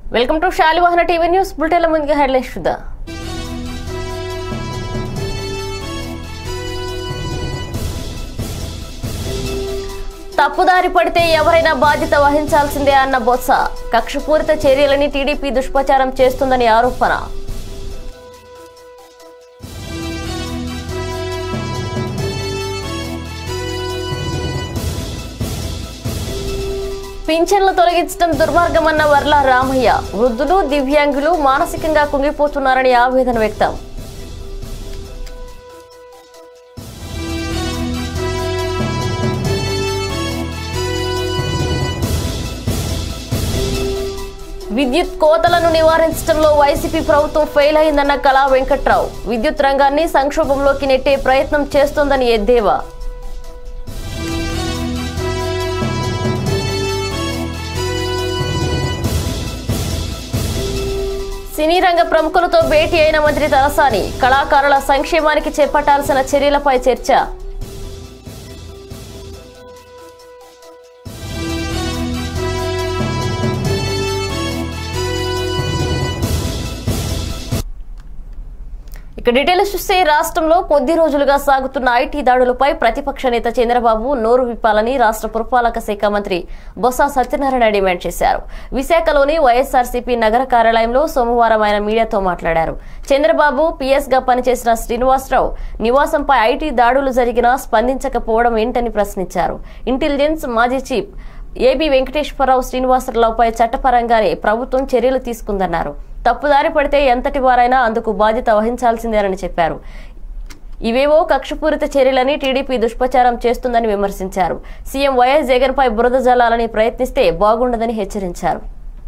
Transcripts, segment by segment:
Welcome to Shalivahana TV news బులెటిన్ల ముందుగా headlines చూద్దాం తప్పుదారి పడితే ఎవరైనా బాధ్యత వహించాల్సిందే అన్న బొత్స కక్షపూరిత చర్యలని టీడీపీ దుష్ప్రచారం చేస్తుందని ఆరోపణ పింఛన్లు తొలగించడం దుర్మార్గమన్న వర్ల రామయ్య వృద్ధులు దివ్యాంగులు మానసికంగా కుంగిపోతున్నారని ఆవేదన వ్యక్తం విద్యుత్ కోతలను నివారించడంలో వైసీపీ ప్రభుత్వం ఫెయిల్ అయిందన్న కళా వెంకట్రావు విద్యుత్ రంగాన్ని సంక్షోభంలోకి నెట్టే ప్రయత్నం చేస్తోందని ఎద్దేవా సినీ రంగ ప్రముఖులతో భేటీ అయిన మంత్రి తలసాని కళాకారుల సంక్షేమానికి చేపట్టాల్సిన చర్యలపై చర్చ ఇక డీటెయిల్స్ చూస్తే రాష్ట్రంలో కొద్ది రోజులుగా సాగుతున్న ఐటీ దాడులపై ప్రతిపక్ష నేత చంద్రబాబు నోరు విప్పాలని రాష్ట్ర పురపాలక శాఖ మంత్రి బొత్స సత్యనారాయణ డిమాండ్ చేశారు విశాఖలోని వైఎస్ఆర్సీపీ నగర కార్యాలయంలో సోమవారం ఆయన మీడియాతో మాట్లాడారు చంద్రబాబు పీఎస్ గా పనిచేసిన శ్రీనివాసరావు నివాసంపై ఐటీ దాడులు జరిగినా స్పందించకపోవడం ఏంటని ప్రశ్నించారు ఇంటెలిజెన్స్ మాజీ చీఫ్ ఏబీ వెంకటేశ్వరరావు శ్రీనివాసరావుపై చట్టపరంగానే ప్రభుత్వం చర్యలు తీసుకుందన్నారు తప్పుదారి పడితే ఎంతటి వారైనా అందుకు బాధ్యత వహించాల్సిందేనని చెప్పారు ఇవేవో కక్షపూరిత చర్యలని టీడీపీ దుష్ప్రచారం చేస్తుందని విమర్శించారు సీఎం వైఎస్ జగన్ పై బురద జల్లాలని ప్రయత్నిస్తే బాగుండదని హెచ్చరించారు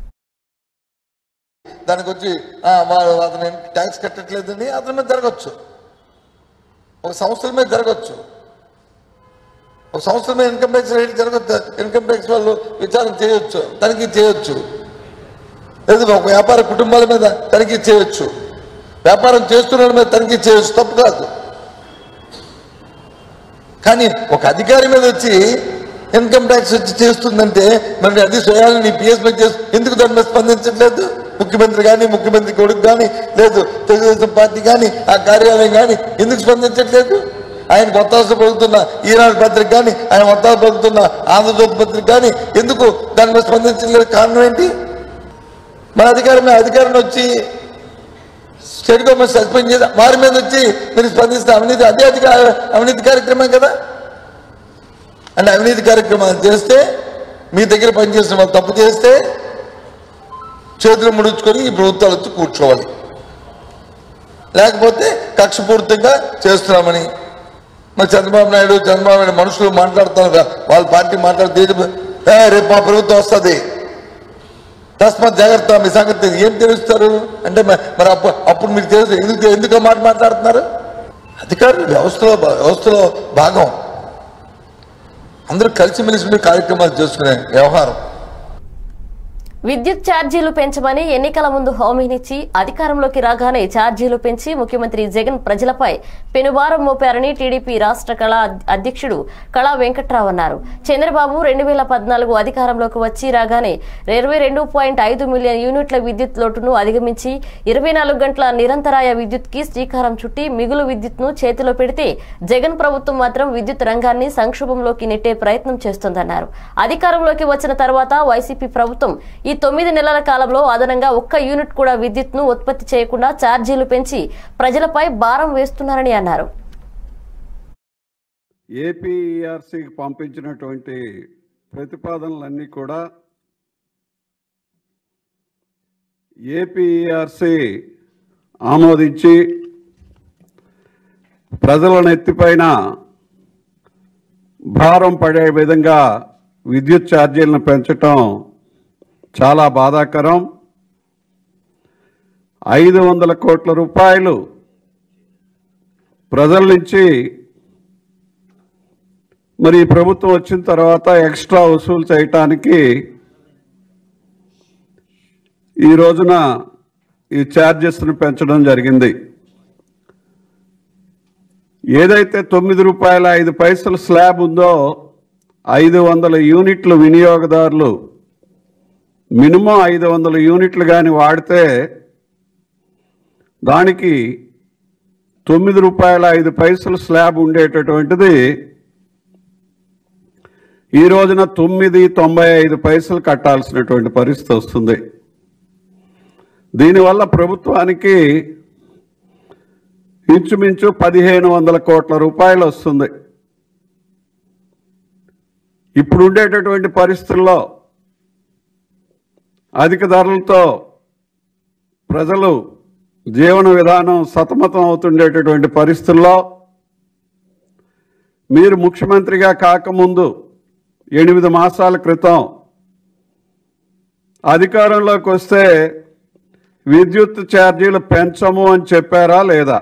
దానికి వచ్చి "ఆ, వాడు అతను ట్యాక్స్ కట్టట్లేదని అతని మీద జరగచ్చు ఒక సంవత్సరం మీద జరగచ్చు ఒక సంవత్సరం మీద ఇన్కమ్ ట్యాక్స్ రేట్ జరగచ్చు ఇన్కమ్ ట్యాక్స్ వాళ్ళు విచారణ చేయొచ్చు తనిఖీ చేయొచ్చు లేదు ఒక వ్యాపార కుటుంబాల మీద తనిఖీ చేయొచ్చు వ్యాపారం చేస్తున్న వాళ్ళ మీద తనిఖీ చేయొచ్చు తప్పు కాదు కానీ ఒక అధికారి మీద వచ్చి ఇన్కమ్ ట్యాక్స్ వచ్చి చేస్తుందంటే మరి అది స్వయాన్ని నీ పిఎస్ మీద చేస్తూ ఎందుకు దాని మీద స్పందించట్లేదు ముఖ్యమంత్రి కానీ ముఖ్యమంత్రి కొడుకు కానీ లేదు తెలుగుదేశం పార్టీ కానీ ఆ కార్యాలయం కానీ ఎందుకు స్పందించట్లేదు ఆయన కొత్త పలుకుతున్న ఈనాడు పత్రిక కానీ ఆయన కొత్త పలుకుతున్న ఆంధ్రజ్యోతి పత్రిక కానీ ఎందుకు దాని మీద స్పందించలేదు కారణం ఏంటి మన అధికారం మీద అధికారం వచ్చి స్టేట్ గవర్నమెంట్ సస్పెండ్ చేసి వారి మీద వచ్చి మీరు స్పందిస్తే అవినీతి అదే అధికార అవినీతి కార్యక్రమం కదా అంటే అవినీతి కార్యక్రమాలు చేస్తే మీ దగ్గర పనిచేసిన వాళ్ళు తప్పు చేస్తే చేతులు ముడుచుకొని ఈ ప్రభుత్వాలు వచ్చి కూర్చోవాలి లేకపోతే కక్షపూర్తిగా చేస్తున్నామని మరి చంద్రబాబు నాయుడు చంద్రబాబు నాయుడు మనుషులు మాట్లాడుతున్నారు కదా, వాళ్ళ పార్టీ మాట్లాడితే "ఏ, రేపు మా ప్రభుత్వం వస్తుంది తస్మాత్ జాగ్రత్త మీ సంగతి ఏం తెలుస్తారు అంటే మ- మరి అప్పు అప్పుడు మీకు తెలుసు ఎందుకు ఎందుకు ఆ మాట మాట్లాడుతున్నారు అధికారులు వ్యవస్థలో భా- వ్యవస్థలో భాగం అందరూ కలిసిమెలిసి కార్యక్రమాలు చేసుకునే వ్యవహారం విద్యుత్ ఛార్జీలు పెంచమని ఎన్నికల ముందు హామీనిచ్చి అధికారంలోకి రాగానే ఛార్జీలు పెంచి ముఖ్యమంత్రి జగన్ ప్రజలపై పెనుభారం మోపారని టీడీపీ రాష్ట్ర కళా అధ్యక్షుడు కళా వెంకట్రావు అన్నారు చంద్రబాబు రెండు వేల పద్నాలుగు అధికారంలోకి వచ్చి రాగానే ఇరవై రెండు పాయింట్ ఐదు మిలియన్ యూనిట్ల విద్యుత్ లోటును అధిగమించి ఇరవై నాలుగు గంటల నిరంతరాయ విద్యుత్ కి శ్రీకారం చుట్టి మిగులు విద్యుత్ ను చేతిలో పెడితే జగన్ ప్రభుత్వం మాత్రం విద్యుత్ రంగాన్ని సంక్షోభంలోకి నెట్టే ప్రయత్నం చేస్తోందన్నారు అధికారంలోకి వచ్చిన తర్వాత వైసీపీ ప్రభుత్వం ఈ తొమ్మిది నెలల కాలంలో అదనంగా ఒక్క యూనిట్ కూడా విద్యుత్ ను ఉత్పత్తి చేయకుండా ఛార్జీలు పెంచి ప్రజలపై భారం వేస్తున్నారని అన్నారు ఏపీఈఆర్సీకి పంపించినటువంటి ప్రతిపాదనలన్నీ కూడా ఏపీఈఆర్సీ ఆమోదించి ప్రజల నెత్తిపైన భారం పడే విధంగా విద్యుత్ ఛార్జీలను పెంచటం చాలా బాధాకరం ఐదు వందల కోట్ల రూపాయలు ప్రజల నుంచి మరి ఈ ప్రభుత్వం వచ్చిన తర్వాత ఎక్స్ట్రా వసూలు చేయటానికి ఈ రోజున ఈ ఛార్జెస్ను పెంచడం జరిగింది ఏదైతే తొమ్మిది రూపాయల ఐదు పైసల స్లాబ్ ఉందో ఐదు వందల యూనిట్లు వినియోగదారులు మినిమం ఐదు వందల యూనిట్లు కానీ వాడితే దానికి తొమ్మిది రూపాయల ఐదు పైసలు స్లాబ్ ఉండేటటువంటిది ఈ రోజున తొమ్మిది తొంభై ఐదు పైసలు కట్టాల్సినటువంటి పరిస్థితి వస్తుంది దీనివల్ల ప్రభుత్వానికి ఇంచుమించు పదిహేను వందల కోట్ల రూపాయలు వస్తుంది ఇప్పుడు ఉండేటటువంటి పరిస్థితుల్లో అధిక ధరలతో ప్రజలు జీవన విధానం సతమతం అవుతుండేటటువంటి పరిస్థితుల్లో మీరు ముఖ్యమంత్రిగా కాకముందు ఎనిమిది మాసాల క్రితం అధికారంలోకి వస్తే విద్యుత్ ఛార్జీలు పెంచము అని చెప్పారా లేదా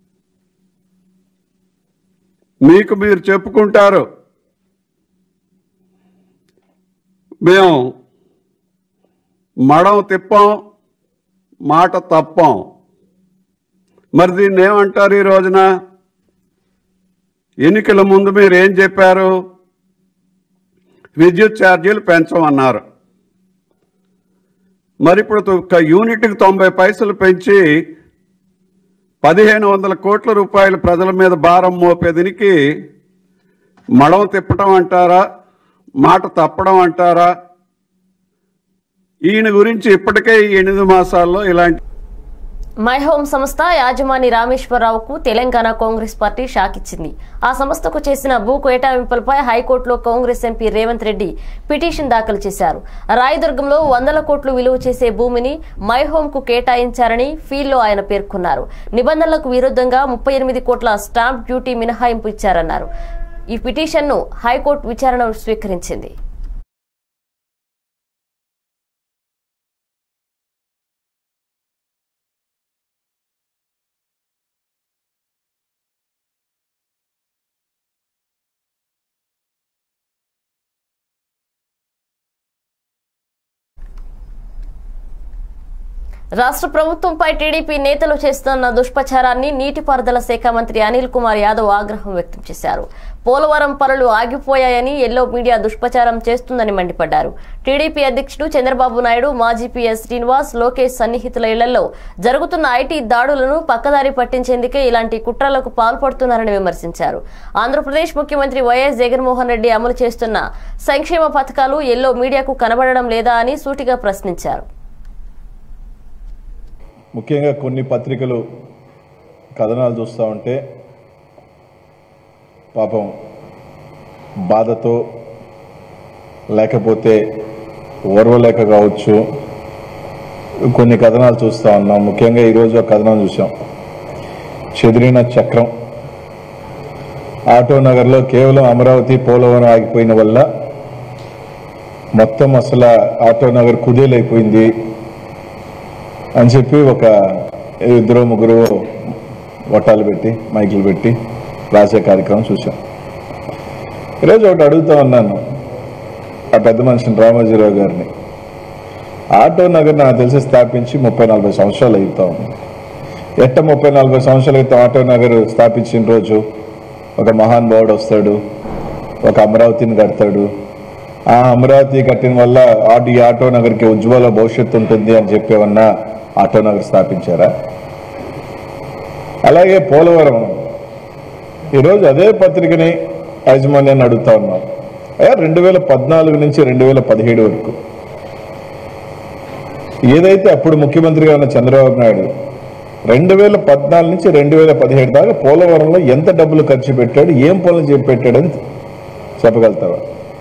మీకు మీరు చెప్పుకుంటారు మేము మడం తిప్పాం మాట తప్పాం మరి దీన్ని ఏమంటారు ఈ రోజున ఎన్నికల ముందు మీరు ఏం చెప్పారు విద్యుత్ ఛార్జీలు పెంచమన్నారు మరి ఇప్పుడు ఒక యూనిట్కి తొంభై పైసలు పెంచి పదిహేను వందల కోట్ల రూపాయలు ప్రజల మీద భారం మోపేదినికి మడం తిప్పడం అంటారా మాట తప్పడం అంటారా ఈయన గురించి ఇప్పటికే ఈ ఎనిమిది మాసాల్లో ఇలాంటి మై హోమ్ సంస్థ యాజమాని రామేశ్వరరావుకు తెలంగాణ కాంగ్రెస్ పార్టీ షాక్ ఇచ్చింది ఆ సంస్థకు చేసిన భూ కేటాయింపులపై హైకోర్టులో Congress MP Revanth Reddy petition దాఖలు చేశారు రాయదుర్గంలో వందల కోట్లు విలువ చేసే భూమిని మై హోమ్ కు కేటాయించారని ఫీల్లో ఆయన పేర్కొన్నారు నిబంధనలకు విరుద్ధంగా ముప్పై ఎనిమిది కోట్ల స్టాంప్ డ్యూటీ మినహాయింపు ఇచ్చారన్నారు ఈ పిటిషన్ను హైకోర్టు విచారణ స్వీకరించింది రాష్ట్ర ప్రభుత్వంపై టీడీపీ నేతలు చేస్తున్న దుష్ప్రచారాన్ని నీటిపారుదల శాఖ మంత్రి అనిల్ కుమార్ యాదవ్ ఆగ్రహం వ్యక్తం చేశారు పోలవరం పనులు ఆగిపోయాయని ఎల్లో మీడియా దుష్ప్రచారం చేస్తుందని మండిపడ్డారు టీడీపీ అధ్యక్షుడు చంద్రబాబు నాయుడు మాజీ పీఎస్ శ్రీనివాస్ లోకేష్ సన్నిహితుల ఇళ్లలో జరుగుతున్న ఐటీ దాడులను పక్కదారి పట్టించేందుకే ఇలాంటి కుట్రలకు పాల్పడుతున్నారని విమర్శించారు ఆంధ్రప్రదేశ్ ముఖ్యమంత్రి వైఎస్ జగన్మోహన్ రెడ్డి అమలు చేస్తున్న సంక్షేమ పథకాలు ఎల్లో మీడియాకు కనబడడం లేదా అని సూటిగా ప్రశ్నించారు ముఖ్యంగా కొన్ని పత్రికలు కథనాలు చూస్తూ ఉంటే పాపం బాధతో లేకపోతే ఓర్వలేక కావచ్చు కొన్ని కథనాలు చూస్తూ ఉన్నాం ముఖ్యంగా ఈరోజు ఒక కథనం చూసాం చెదిరిన చక్రం ఆటో నగర్లో కేవలం అమరావతి పోలవరం ఆగిపోయిన వల్ల మొత్తం అసలు ఆటో నగర్ కుదేలైపోయింది అని చెప్పి ఒక ఇద్దరు ముగ్గురు వట్టాలు పెట్టి మైకులు పెట్టి రాసే కార్యక్రమం చూసాం ఈరోజు ఒకటి అడుగుతా ఉన్నాను ఆ పెద్ద మనిషిని రామోజీరావు గారిని ఆటో నగర్ నాకు తెలిసి స్థాపించి ముప్పై నలభై సంవత్సరాలు అవుతా ఉంది ఎట్ట ముప్పై నలభై సంవత్సరాల క్రితం ఆటో నగర్ స్థాపించిన రోజు ఒక మహానుభావుడు వస్తాడు ఒక అమరావతిని కడతాడు ఆ అమరావతి కట్టిన వల్ల ఆటి ఆటో నగర్కి ఉజ్వల భవిష్యత్తు ఉంటుంది అని చెప్పేవన్నా ఆటో నగర్ స్థాపించారా అలాగే పోలవరం ఈరోజు అదే పత్రికని యాజమాన్యాన్ని అడుగుతా ఉన్నాం అయ్యా రెండు వేల పద్నాలుగు నుంచి రెండు వేల పదిహేడు వరకు ఏదైతే అప్పుడు ముఖ్యమంత్రిగా ఉన్న చంద్రబాబు నాయుడు రెండు వేల పద్నాలుగు నుంచి రెండు వేల పదిహేడు దాకా పోలవరంలో ఎంత డబ్బులు ఖర్చు పెట్టాడు ఏం పనులు చేసి పెట్టాడని చెప్పగలుగుతావా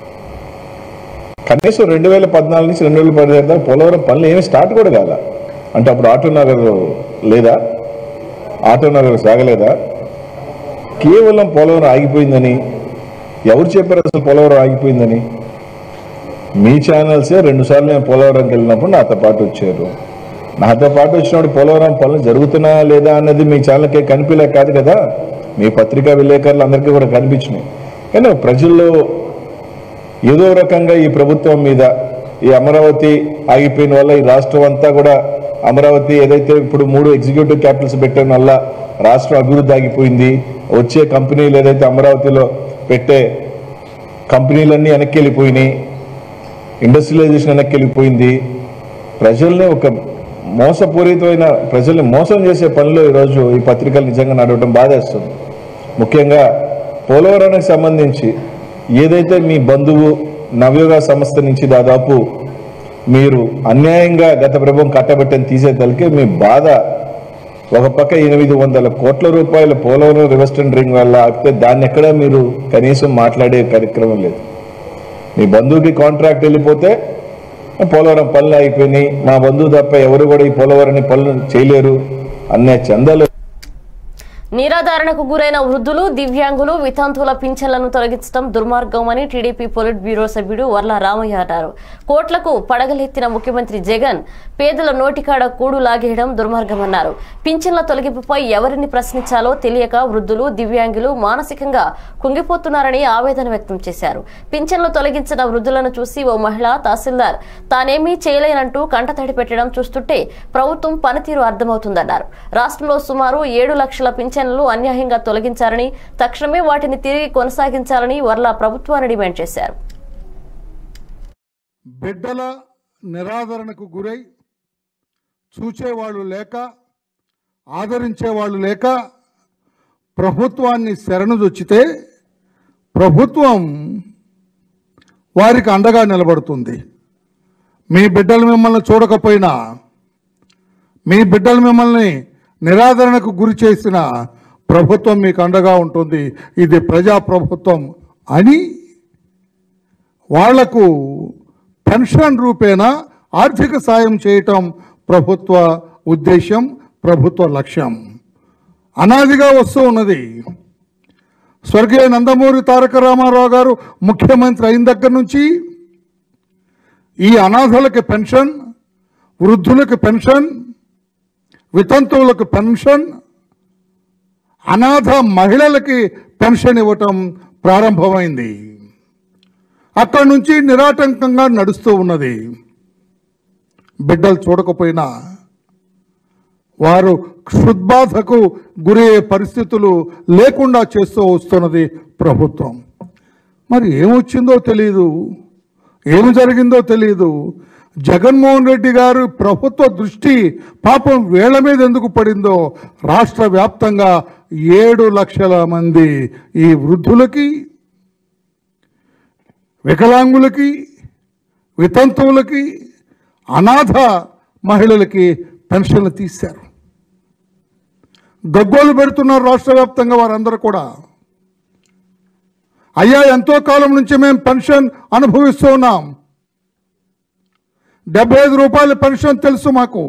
కనీసం రెండు వేల పద్నాలుగు నుంచి రెండు వేల పదిహేడు దాకా పోలవరం పనులు ఏమి స్టార్ట్ కూడా కాల అంటే అప్పుడు ఆటో నగర్ లేదా ఆటో నగర్ సాగలేదా కేవలం పోలవరం ఆగిపోయిందని ఎవరు చెప్పారు అసలు పోలవరం ఆగిపోయిందని మీ ఛానల్సే రెండు సార్లు నేను పోలవరంకి వెళ్ళినప్పుడు నాతో పాటు వచ్చారు నాతో పాటు వచ్చినప్పుడు పోలవరం పనులు జరుగుతున్నాయా లేదా అన్నది మీ ఛానల్కే కనిపించలే కాదు కదా మీ పత్రికా విలేకరులు అందరికీ కూడా కనిపించినాయి కానీ ప్రజల్లో ఏదో రకంగా ఈ ప్రభుత్వం మీద ఈ అమరావతి ఆగిపోయిన వల్ల ఈ రాష్ట్రం అంతా కూడా అమరావతి ఏదైతే ఇప్పుడు మూడు ఎగ్జిక్యూటివ్ క్యాపిటల్స్ పెట్టిన వల్ల రాష్ట్రం అభివృద్ధి ఆగిపోయింది వచ్చే కంపెనీలు ఏదైతే అమరావతిలో పెట్టే కంపెనీలన్నీ వెనక్కి వెళ్ళిపోయినాయి ఇండస్ట్రియలైజేషన్ వెనక్కి వెళ్ళిపోయింది ప్రజల్ని ఒక మోసపూరితమైన ప్రజల్ని మోసం చేసే పనిలో ఈరోజు ఈ పత్రికలు నిజంగా నడవడం బాధేస్తుంది ముఖ్యంగా పోలవరానికి సంబంధించి ఏదైతే మీ బంధువు నవయుగ సంస్థ నుంచి దాదాపు మీరు అన్యాయంగా గత ప్రభుత్వం కట్టబెట్టని తీసేతలకే మీ బాధ ఒక పక్క ఎనిమిది వందల కోట్ల రూపాయల పోలవరం రివర్స్టన్ రింగ్ వల్ల ఆపితే దాన్ని ఎక్కడ మీరు కనీసం మాట్లాడే కార్యక్రమం లేదు మీ బంధువుకి కాంట్రాక్ట్ వెళ్ళిపోతే పోలవరం పనులు అయిపోయినాయి మా బంధువు తప్ప ఎవరు కూడా ఈ పోలవరాన్ని పనులు చేయలేరు అనే చందాలు నిరాధారణకు గురైన వృద్ధులు దివ్యాంగులు వితంతువుల పింఛన్లను తొలగించడం దుర్మార్గమని టీడీపీ పొలిట్ బ్యూరో సభ్యుడు వర్ల రామయ్య అన్నారు కోట్లకు పడగలెత్తిన ముఖ్యమంత్రి జగన్ పేదల నోటికాడ కూడు లాగేయడం దుర్మార్గమన్నారు పింఛన్ల తొలగింపుపై ఎవరిని ప్రశ్నించాలో తెలియక వృద్ధులు దివ్యాంగులు మానసికంగా కుంగిపోతున్నారని ఆవేదన వ్యక్తం చేశారు పింఛన్లు తొలగించిన వృద్ధులను చూసి ఓ మహిళ తహసీల్దార్ తానేమీ చేయలేనంటూ కంటతడి పెట్టడం చూస్తుంటే ప్రభుత్వం పనితీరు అర్థమవుతుందన్నారు రాష్ట్రంలో సుమారు ఏడు లక్షల పింఛన్లు అన్యాయంగా తొలగించారని తక్షణమే వాటిని తిరిగి కొనసాగించాలని వర్ల ప్రభుత్వాన్ని డిమాండ్ చేశారు బిడ్డల నిరాదరణకు గురై చూచేవాళ్ళు లేక ఆదరించేవాళ్ళు లేక ప్రభుత్వాన్ని శరణుదొచ్చితే ప్రభుత్వం వారికి అండగా నిలబడుతుంది మీ బిడ్డలు మిమ్మల్ని చూడకపోయినా మీ బిడ్డలు మిమ్మల్ని నిరాదరణకు గురి చేసిన ప్రభుత్వం మీకు అండగా ఉంటుంది ఇది ప్రజా ప్రభుత్వం అని వాళ్లకు పెన్షన్ రూపేణా ఆర్థిక సాయం చేయటం ప్రభుత్వ ఉద్దేశం ప్రభుత్వ లక్ష్యం అనాదిగా వస్తూ ఉన్నది స్వర్గీయ నందమూరి తారక రామారావు గారు ముఖ్యమంత్రి అయిన దగ్గర నుంచి ఈ అనాథలకు పెన్షన్ వృద్ధులకు పెన్షన్ వితంతువులకు పెన్షన్ అనాథ మహిళలకి పెన్షన్ ఇవ్వటం ప్రారంభమైంది అక్కడి నుంచి నిరాటంకంగా నడుస్తూ ఉన్నది బిడ్డలు చూడకపోయినా వారు క్షుద్బాధకు గురయ్యే పరిస్థితులు లేకుండా చేస్తూ వస్తున్నది ప్రభుత్వం మరి ఏమొచ్చిందో తెలియదు ఏమి జరిగిందో తెలియదు జగన్మోహన్ రెడ్డి గారు ప్రభుత్వ దృష్టి పాపం వేళ్ల మీద ఎందుకు పడిందో రాష్ట్ర వ్యాప్తంగా ఏడు లక్షల మంది ఈ వృద్ధులకి వికలాంగులకి వితంతువులకి అనాథ మహిళలకి పెన్షన్లు తీశారు గగ్గోలు పెడుతున్నారు రాష్ట్ర వ్యాప్తంగా వారందరూ కూడా అయ్యా ఎంతో కాలం నుంచి మేము పెన్షన్ అనుభవిస్తూ ఉన్నాం డెబ్బై ఐదు రూపాయల పెన్షన్ తెలుసు మాకు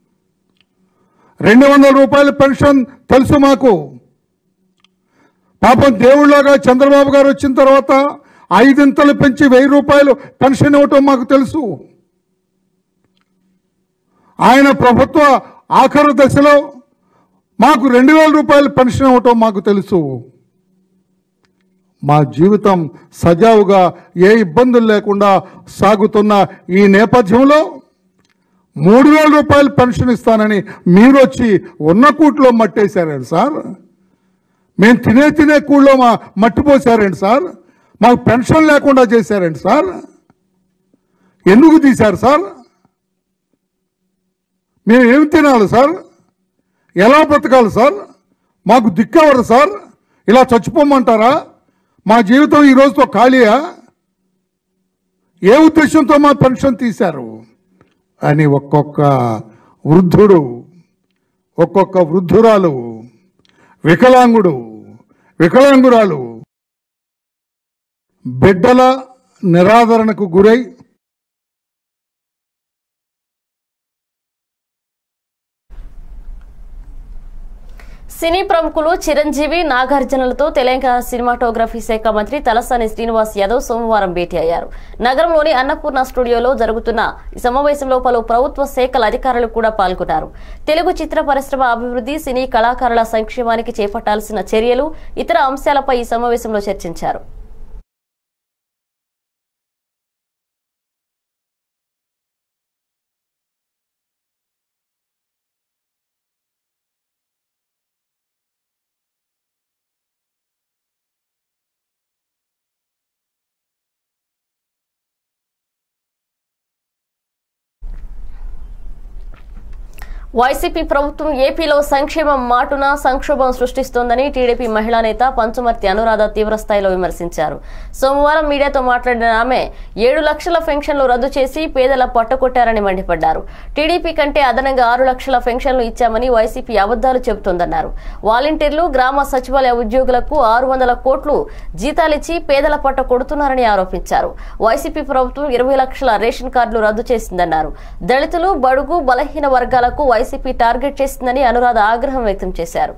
రెండు వందల రూపాయల పెన్షన్ తెలుసు మాకు పాపం దేవుళ్ళగా చంద్రబాబు గారు వచ్చిన తర్వాత ఐదింతలు పెంచి వెయ్యి రూపాయలు పెన్షన్ ఇవ్వటం మాకు తెలుసు ఆయన ప్రభుత్వ ఆఖరు దశలో మాకు రెండు వేల రూపాయలు పెన్షన్ ఇవ్వటం మాకు తెలుసు మా జీవితం సజావుగా ఏ ఇబ్బందులు లేకుండా సాగుతున్న ఈ నేపథ్యంలో మూడు వేల రూపాయలు పెన్షన్ ఇస్తానని మీరు వచ్చి ఉన్న కూట్లో మట్టేశారండి సార్ మేము తినే తినే కూళ్ళో మా మట్టి పోసారండి సార్ మాకు పెన్షన్ లేకుండా చేశారండి సార్ ఎందుకు తీశారు సార్ మేము ఏమి తినాలి సార్ ఎలా బ్రతకాలి సార్ మాకు దిక్కెవరు సార్ ఇలా చచ్చిపోమంటారా మా జీవితం ఈ రోజుతో ఖాళీయా ఏ ఉద్దేశంతో మా పెన్షన్ తీశారు అని ఒక్కొక్క వృద్ధుడు ఒక్కొక్క వృద్ధురాలు వికలాంగుడు వికలాంగురాలు బిడ్డల నిరాదరణకు గురై సినీ ప్రముఖులు చిరంజీవి నాగార్జునలతో తెలంగాణ సినిమాటోగ్రఫీ శాఖ మంత్రి తలసాని శ్రీనివాస్ యాదవ్ సోమవారం భేటీ అయ్యారు నగరంలోని అన్నపూర్ణ స్టూడియోలో జరుగుతున్న ఈ సమావేశంలో పలు ప్రభుత్వ శాఖల అధికారులు కూడా పాల్గొన్నారు తెలుగు చిత్ర పరిశ్రమ అభివృద్ధి సినీ కళాకారుల సంక్షేమానికి చేపట్టాల్సిన చర్యలు ఇతర అంశాలపై ఈ సమావేశంలో చర్చించారు వైసీపీ ప్రభుత్వం ఏపీలో సంక్షేమం మాటున సంక్షోభం సృష్టిస్తోందని టీడీపీ మహిళా నేత పంచుమర్తి అనురాధ తీవ్రస్థాయిలో విమర్శించారు సోమవారం మీడియాతో మాట్లాడిన ఆమె ఏడు లక్షల పెన్షన్లు రద్దు చేసి పేదల పట్టకొట్టారని మండిపడ్డారు టీడీపీ కంటే అదనంగా ఆరు లక్షల పెన్షన్లు ఇచ్చామని వైసీపీ అబద్దాలు చెబుతోందన్నారు వాలంటీర్లు గ్రామ సచివాలయ ఉద్యోగులకు ఆరు వందల కోట్లు జీతాలిచ్చి పేదల పట్ట కొడుతున్నారని ఆరోపించారు వైసీపీ ప్రభుత్వం ఇరవై లక్షల రేషన్ కార్డులు రద్దు చేసిందన్నారు దళితులు బడుగు బలహీన వర్గాలకు వైసీపీ టార్గెట్ చేసిందని అనురాధ ఆగ్రహం వ్యక్తం చేశారు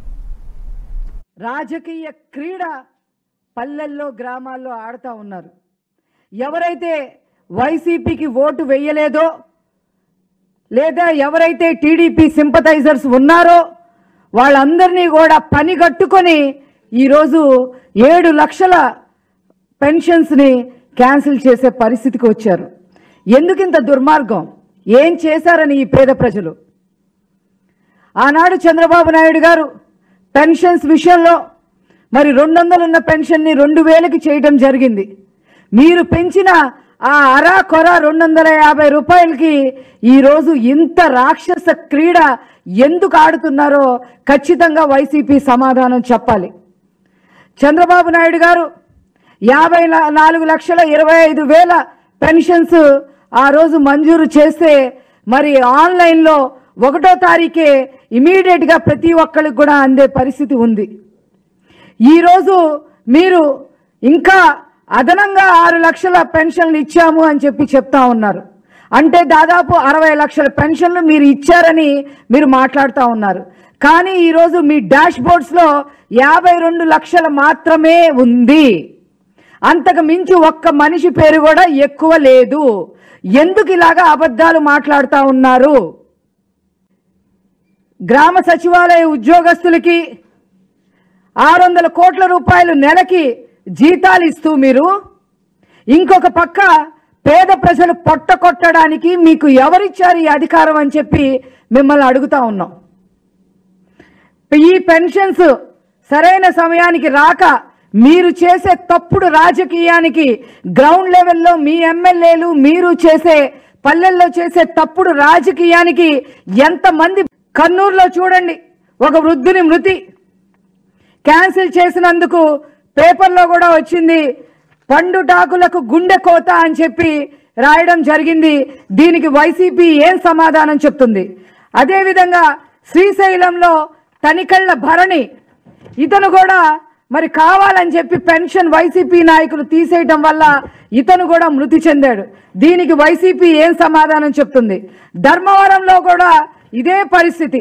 రాజకీయ క్రీడ పల్లెల్లో గ్రామాల్లో ఆడుతూ ఉన్నారు ఎవరైతే వైసీపీకి ఓటు వేయలేదో లేదా ఎవరైతే టీడీపీ సింపథైజర్స్ ఉన్నారో వాళ్ళందరినీ కూడా పని కట్టుకొని ఈరోజు ఏడు లక్షల పెన్షన్స్ని క్యాన్సిల్ చేసే పరిస్థితికి వచ్చారు ఎందుకింత దుర్మార్గం ఏం చేశారని ఈ పేద ప్రజలు ఆనాడు చంద్రబాబు నాయుడు గారు పెన్షన్స్ విషయంలో మరి రెండు వందలు ఉన్న పెన్షన్ని రెండు వేలకి చేయడం జరిగింది మీరు పెంచిన ఆ అరా కొర రెండు వందల యాభై రూపాయలకి ఈరోజు ఇంత రాక్షస క్రీడ ఎందుకు ఆడుతున్నారో ఖచ్చితంగా వైసీపీ సమాధానం చెప్పాలి చంద్రబాబు నాయుడు గారు యాభై నా- నాలుగు లక్షల ఇరవై ఐదు వేల పెన్షన్స్ ఆ రోజు మంజూరు చేస్తే మరి ఆన్లైన్లో ఒకటో తారీఖే ఇమీడియట్గా ప్రతి ఒక్కరికి కూడా అందే పరిస్థితి ఉంది ఈరోజు మీరు ఇంకా అదనంగా ఆరు లక్షల పెన్షన్లు ఇచ్చాము అని చెప్పి చెప్తా ఉన్నారు అంటే దాదాపు అరవై లక్షల పెన్షన్లు మీరు ఇచ్చారని మీరు మాట్లాడుతూ ఉన్నారు కానీ ఈరోజు మీ డాష్ బోర్డ్స్లో యాభై రెండు లక్షల మాత్రమే ఉంది అంతకు మించి ఒక్క మనిషి పేరు కూడా ఎక్కువ లేదు ఎందుకు ఇలాగా అబద్ధాలు మాట్లాడుతూ ఉన్నారు గ్రామ సచివాలయ ఉద్యోగస్తులకి ఆరు వందల కోట్ల రూపాయలు నెలకి జీతాలు ఇస్తూ మీరు ఇంకొక పక్క పేద ప్రజలు పొట్ట కొట్టడానికి మీకు ఎవరిచ్చారు ఈ అధికారం అని చెప్పి మిమ్మల్ని అడుగుతా ఉన్నాం ఈ పెన్షన్స్ సరైన సమయానికి రాక మీరు చేసే తప్పుడు రాజకీయానికి గ్రౌండ్ లెవెల్లో మీ ఎమ్మెల్యేలు మీరు చేసే పల్లెల్లో చేసే తప్పుడు రాజకీయానికి ఎంతమంది కన్నూరులో చూడండి ఒక వృద్ధుని మృతి క్యాన్సిల్ చేసినందుకు పేపర్లో కూడా వచ్చింది పండుటాకులకు గుండె కోత అని చెప్పి రాయడం జరిగింది దీనికి వైసీపీ ఏం సమాధానం చెప్తుంది అదేవిధంగా శ్రీశైలంలో తనికళ్ళ భరణి ఇతను కూడా మరి కావాలని చెప్పి పెన్షన్ వైసీపీ నాయకులు తీసేయటం వల్ల ఇతను కూడా మృతి చెందాడు దీనికి వైసీపీ ఏం సమాధానం చెప్తుంది ధర్మవరంలో కూడా ఇదే పరిస్థితి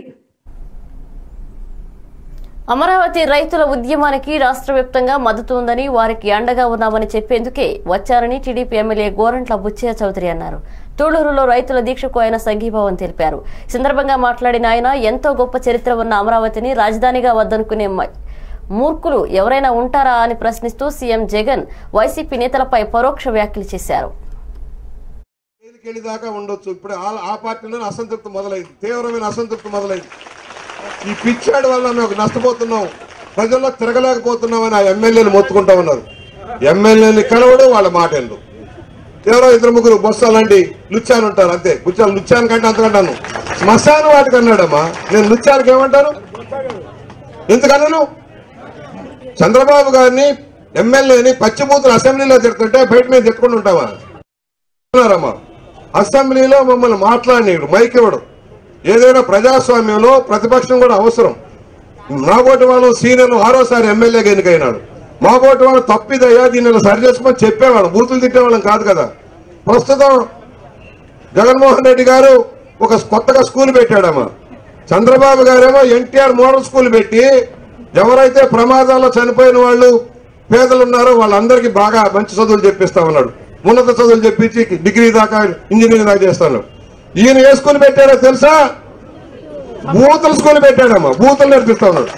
అమరావతి రైతుల ఉద్యమానికి రాష్ట్ర వ్యాప్తంగా మద్దతు ఉందని వారికి అండగా ఉన్నామని చెప్పేందుకే వచ్చారని టీడీపీ ఎమ్మెల్యే గోరంట్ల బుచ్చయ్య చౌదరి అన్నారు తూళూరులో రైతుల దీక్షకు ఆయన సంఘీభావం తెలిపారు ఈ సందర్భంగా మాట్లాడిన ఆయన ఎంతో గొప్ప చరిత్ర ఉన్న అమరావతిని రాజధానిగా వద్దనుకునే మ- మూర్ఖులు ఎవరైనా ఉంటారా అని ప్రశ్నిస్తూ సీఎం జగన్ వైసీపీ నేతలపై పరోక్ష వ్యాఖ్యలు చేశారు జైలుకెళ్ళి దాకా ఉండొచ్చు ఇప్పుడు ఆ- ఆ పార్టీలోనే అసంతృప్తి మొదలైంది తీవ్రమైన అసంతృప్తి మొదలైంది ఈ పిచ్చాడు వల్ల మేము నష్టపోతున్నాం ప్రజల్లో తిరగలేకపోతున్నాం అని ఆ ఎమ్మెల్యేలు మొత్తుకుంటా ఉన్నారు ఎమ్మెల్యేని కలవడు వాళ్ళ మాట వినరు. ఎవరో ఇద్దరు ముగ్గురు బొస్సాలండి లుచ్చాను ఉంటారు అంతే బుచ్చాను లుచ్చాను కంటే అంతకంటాను శ్మశాన వాటికి అన్నాడమ్మా నేను లుచ్చానికి ఏమంటాను ఎందుకన్నాను చంద్రబాబు గారిని ఎమ్మెల్యేని పచ్చిమూతులు అసెంబ్లీలో తిడుతుంటే బయట మీద తిట్టుకుంటూ ఉంటావా అన్నారమ్మా అసెంబ్లీలో మమ్మల్ని మాట్లాడినాడు మైక్ ఇవ్వడు ఏదైనా ప్రజాస్వామ్యంలో ప్రతిపక్షం కూడా అవసరం నాబోటి వాళ్ళు సీనియర్ ఆరోసారి ఎమ్మెల్యేగా ఎన్నికైనాడు మాబోటి వాళ్ళు తప్పిదయ్యా దీన్ని ఇలా సరి చేసుకోమని చెప్పేవాడు బూతులు తిట్టేవాళ్ళం కాదు కదా ప్రస్తుతం జగన్మోహన్ రెడ్డి గారు ఒక కొత్తగా స్కూల్ పెట్టాడమ్మా చంద్రబాబు గారేమో ఎన్టీఆర్ మోడల్ స్కూల్ పెట్టి ఎవరైతే ప్రమాదాల్లో చనిపోయిన వాళ్ళు పేదలు ఉన్నారో వాళ్ళందరికీ బాగా మంచి చదువులు చెప్పిస్తా ఉన్నాడు ఉన్నత చదువులు చెప్పించి డిగ్రీ దాకా ఇంజనీరింగ్ దాకా చేస్తాను ఈయన ఏ స్కూల్ పెట్టాడో తెలుసా బూతుల స్కూల్ పెట్టాడమ్మా బూతులు నేర్పిస్తా ఉన్నాడు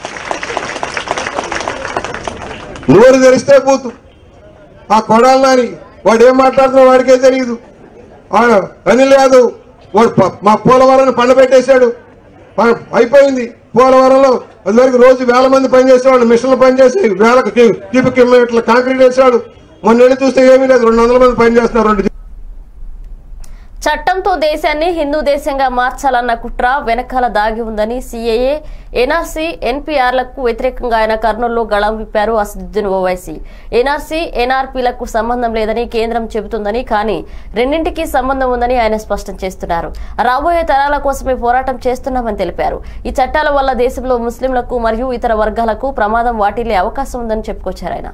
నోరు తెరిస్తే బూతు ఆ కొడాలి నాని వాడు ఏం మాట్లాడుతున్నా వాడికే తెలియదు ఆ అనిల్ యాదవ్ వాడు ప- మా పోలవరాన్ని పండబెట్టేశాడు ప- అయిపోయింది పోలవరంలో అది వరకు రోజు వేల మంది పనిచేసేవాళ్ళు మిషన్లు పనిచేసి వేల క్యూబిక్ కిలోమీటర్ల కాంక్రీట్ వేసాడు మొన్న వెళ్ళి చూస్తే ఏమీ లేదు రెండు వందల మంది పనిచేస్తున్నారు రెండు చట్టంతో దేశాన్ని హిందూ దేశంగా మార్చాలన్న కుట్ర వెనకాల దాగి ఉందని సీఏఏ ఎన్ఆర్సీ ఎన్పీఆర్లకు వ్యతిరేకంగా ఆయన కర్నూలులో గళం విప్పారు అసదుద్దీన్ ఓవైసీ ఎన్ఆర్సీ ఎన్ఆర్పీలకు సంబంధం లేదని కేంద్రం చెబుతుందని కానీ రెండింటికి సంబంధం ఉందని ఆయన స్పష్టం చేస్తున్నారు రాబోయే తరాల కోసమే పోరాటం చేస్తున్నామని తెలిపారు ఈ చట్టాల వల్ల దేశంలో ముస్లింలకు మరియు ఇతర వర్గాలకు ప్రమాదం వాటిల్లే అవకాశం ఉందని చెప్పుకొచ్చారు ఆయన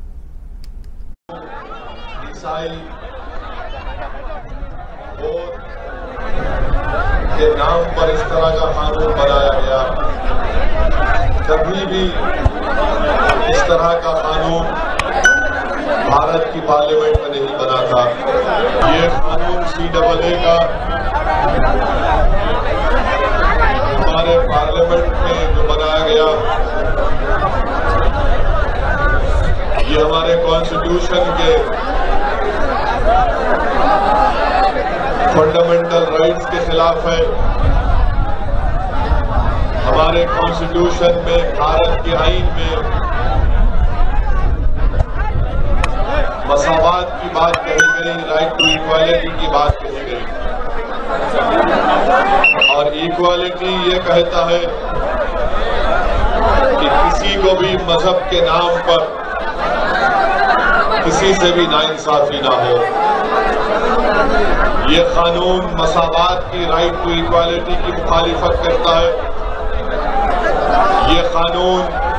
ईसाई और के नाम पर इस तरह का कानून बनाया गया कभी भी इस तरह का कानून भारत की पार्लियामेंट में नहीं बना था ये कानून सी डबल ए का हमारे पार्लियामेंट में जो बनाया गया ये हमारे कॉन्स्टिट्यूशन के फंडामेंटल राइट्स के खिलाफ है हमारे कॉन्स्टिट्यूशन में भारत के आइन में मसावात की बात कही गई राइट टू इक्वालिटी की बात कही गई और इक्वालिटी ये कहता है कि किसी को भी मजहब के नाम पर किसी से भी नाइंसाफी ना हो ये कानून मसावात की राइट टू इक्वालिटी की मुखालिफत करता है ये कानून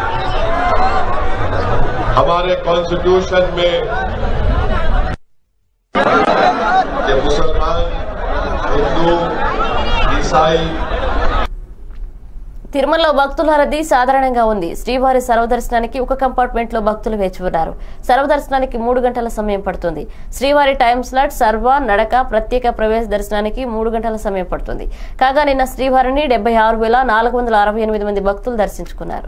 हमारे कॉन्स्टिट्यूशन में कि मुसलमान हिंदू ईसाई తిరుమలలో భక్తుల రద్దీ సాధారణంగా ఉంది శ్రీవారి సర్వదర్శనానికి ఒక కంపార్ట్మెంట్ లో భక్తులు వేచి ఉన్నారు సర్వదర్శనానికి మూడు గంటల సమయం పడుతుంది శ్రీవారి టైం స్లాట్ సర్వ నడక ప్రత్యేక ప్రవేశ దర్శనానికి మూడు గంటల సమయం పడుతుంది కాగా నిన్న శ్రీవారిని డెబ్బై ఆరు వేల నాలుగు వందల అరవై ఎనిమిది మంది భక్తులు దర్శించుకున్నారు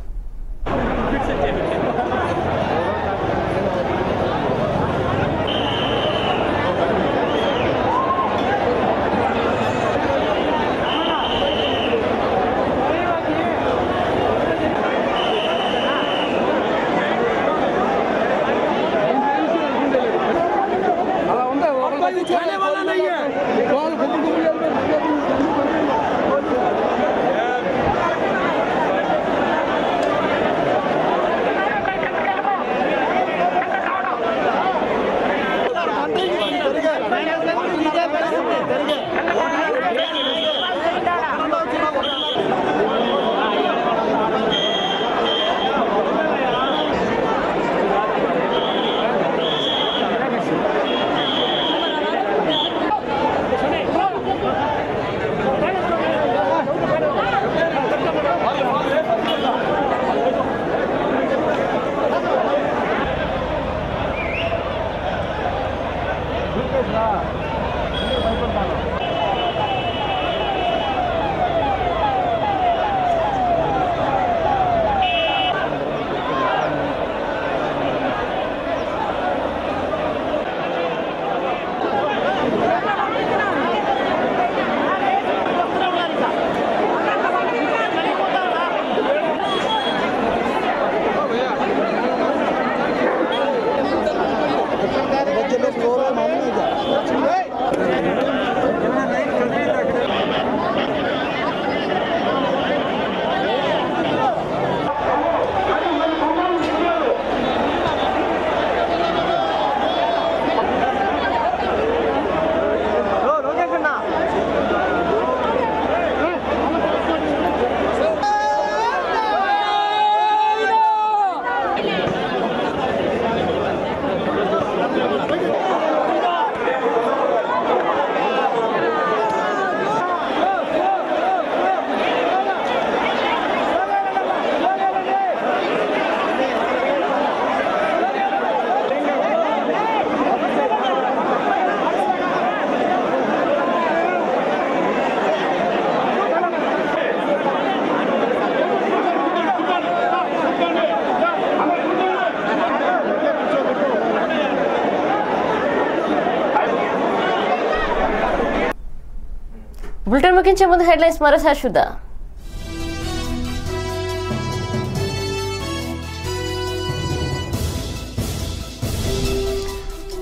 బులెటిన్ ముగించే ముందు హెడ్లైన్స్ మరోసారి చూద్దాం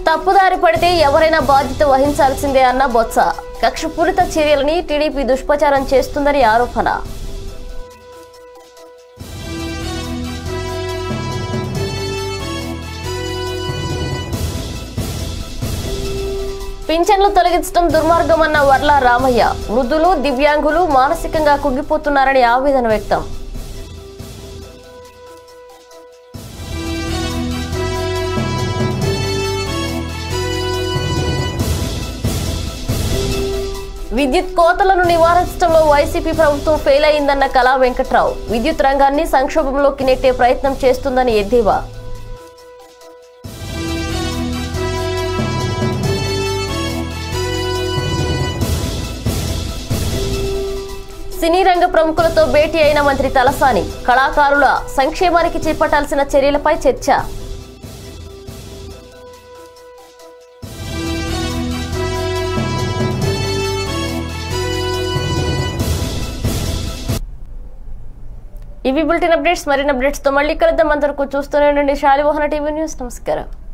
తప్పుదారి పడితే ఎవరైనా బాధ్యత వహించాల్సిందే అన్న బొత్స కక్షపూరిత చర్యలని టీడీపీ దుష్ప్రచారం చేస్తుందని ఆరోపణ పింఛన్లు తొలగించడం దుర్మార్గమన్న వర్ల రామయ్య వృద్ధులు దివ్యాంగులు మానసికంగా కుంగిపోతున్నారని ఆవేదన వ్యక్తం విద్యుత్ కోతలను నివారించడంలో వైసీపీ ప్రభుత్వం ఫెయిల్ అయిందన్న కళా వెంకట్రావు విద్యుత్ రంగాన్ని సంక్షోభంలోకి నెట్టే ప్రయత్నం చేస్తుందని ఎద్దేవా సినీ రంగ ప్రముఖులతో భేటీ అయిన మంత్రి తలసాని కళాకారుల సంక్షేమానికి చేపట్టాల్సిన చర్యలపై చర్చ ఇవి బులెటిన్ అప్డేట్స్ మరిన్ని అప్డేట్స్ తో మళ్ళీ కలుద్దాం అందరికీ చూస్తూనే ఉండండి శాలిమోహన టీవీ న్యూస్ నమస్కారం